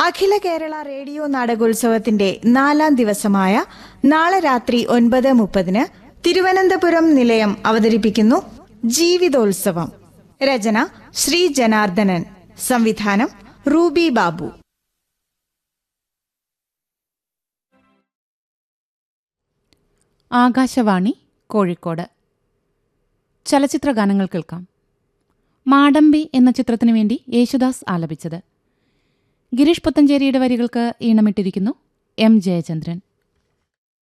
അഖില Kerala radio നാടകോത്സവത്തിന്റെ നാലാം ദിവസമായ നാളെ രാത്രി ഒൻപത് മുപ്പതിന് തിരുവനന്തപുരം നിലയം അവതരിപ്പിക്കുന്നു ജീവിതോത്സവം രചന ശ്രീ ജനാർദ്ദനൻ സംവിധാനം റൂബി ബാബു ആകാശവാണി കോഴിക്കോട് ചലച്ചിത്ര ഗാനങ്ങൾ കേൾക്കാം മാടമ്പി എന്ന ചിത്രത്തിനു വേണ്ടി യേശുദാസ് ആലപിച്ചത് ഗിരീഷ് പുത്തഞ്ചേരിയുടെ വരികൾക്ക് ഈണമിട്ടിരിക്കുന്നു എം ജയചന്ദ്രൻ